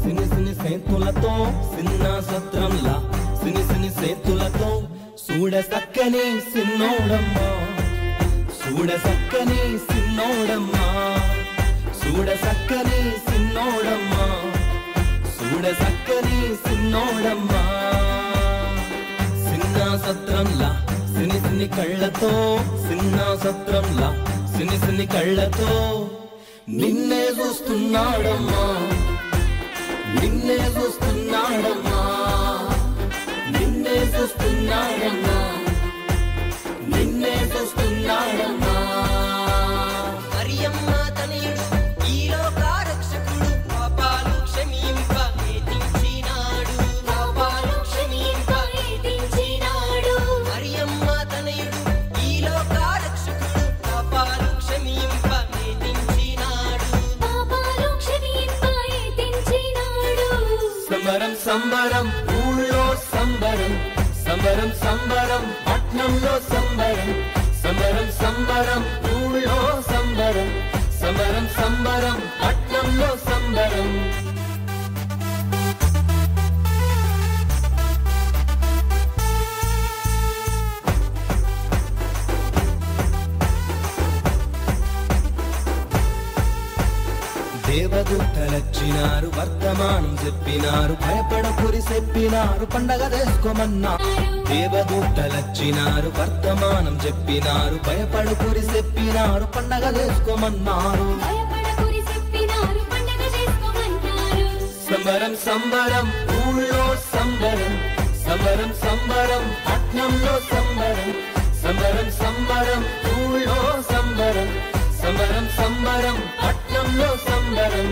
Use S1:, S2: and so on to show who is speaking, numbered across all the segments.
S1: సిని సిని సేతులతో సిన్న సత్రంలా సిని సిని సేతులతో చూడ సక్కని సిన్నోడమ్మా చూడ సక్కని సిన్నోడమ్మా చూడ సక్కని సిన్నోడమ్మా చూడ సక్కని సిన్నోడమ్మా సిన్న సత్రంలా సిని సిని కళ్ళతో సిన్న సత్రంలా సిని సిని కళ్ళతో నిన్నే చూస్తున్నాడమ్మా నిన్నే చూస్తున్నాడమ్మా నిన్నే చూస్తున్నాడమ్మా నిన్నే చూస్తున్నాడమ్మా
S2: మరియమ్మ తనయుడు ఈ లోకారక్షకుడు పాపాలు క్షమింప వేధించినాడు పాపాలు క్షమింప వేధించినాడు మరియమ్మ తనయుడు ఈ లోకారక్షకుడు పాపాలు క్షమింప వేధించినాడు
S3: పాపాలు క్షమింప ఎత్తించినాడు
S1: సంబరం సంబరం ఊళ్ళో సంబరం సంబరం సంబరం పట్నంలో సంబరం సంబరం సంబరం ఊళ్ళో సంబరం సంబరం సంబరం పట్నంలో సంబరం దేవదూతలొచ్చినారు వర్తమానం చెప్పినారు భయపడకురి చెప్పినారు పండగ చేసుకోమన్నారు దేవదూతలొచ్చినారు వర్తమానం చెప్పినారు భయపడకురి చెప్పినారు పండగ చేసుకోమన్నారు
S3: భయపడకురి చెప్పినారు పండగ చేసుకోమన్నారు
S1: సంబరం సంబరం ఊళ్ళో సంబరం సంబరం సంబరం పట్నంలో సంబరం సంబరం సంబరం ఊళ్ళో సంబరం సంబరం సంబరం పట్నంలో సంబరం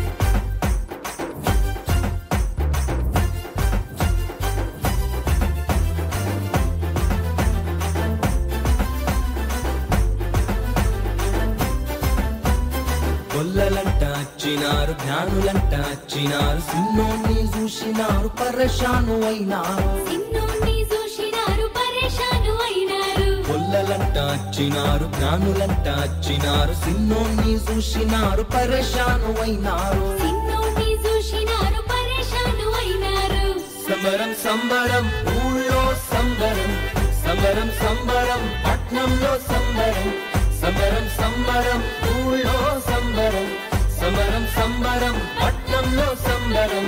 S1: గొల్లలంట వచ్చినారు జ్ఞానులంట వచ్చినారు సిన్నోన్ని చూసినారు పరశాను అయినారు
S3: సిన్నోన్ని చూసినారు పరేషాను అయినారు
S1: గొల్లలంట వచ్చినారు జ్ఞానులంట వచ్చినారు సిన్నోన్ని చూసినారు పరశాను అయినారు
S3: సిన్నోన్ని చూసినారు పరేషాను అయినారు
S1: సంబరం సంబరం ఊళ్ళో సంబరం సంబరం సంబరం పట్నంలో సంబరం సంబరం సంబరం ఊళ్ళో సంబరం సంబరం సంబరం పట్నంలో సంబరం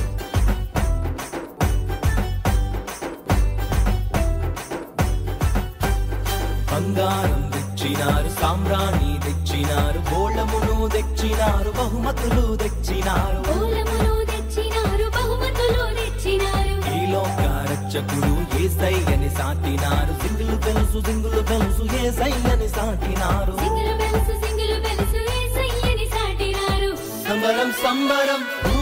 S1: బంగారం తెచ్చినారు సామ్రాణి తెచ్చినారు గోళమును తెచ్చినారు బహుమతులు తెచ్చినారు
S3: పూలమును తెచ్చినారు బహుమతులు తెచ్చినారు
S1: ఈ లోక రక్షకుడు ఏసయ్యని సాటినారు సింగులు తెలుసు సింగులు తెలుసు ఏసయ్యని సాటినారు
S3: సింగులు బెలుసు సింగులు బెలుసు ఏసయ్యని సాటినారు
S1: సంబరం సంబరం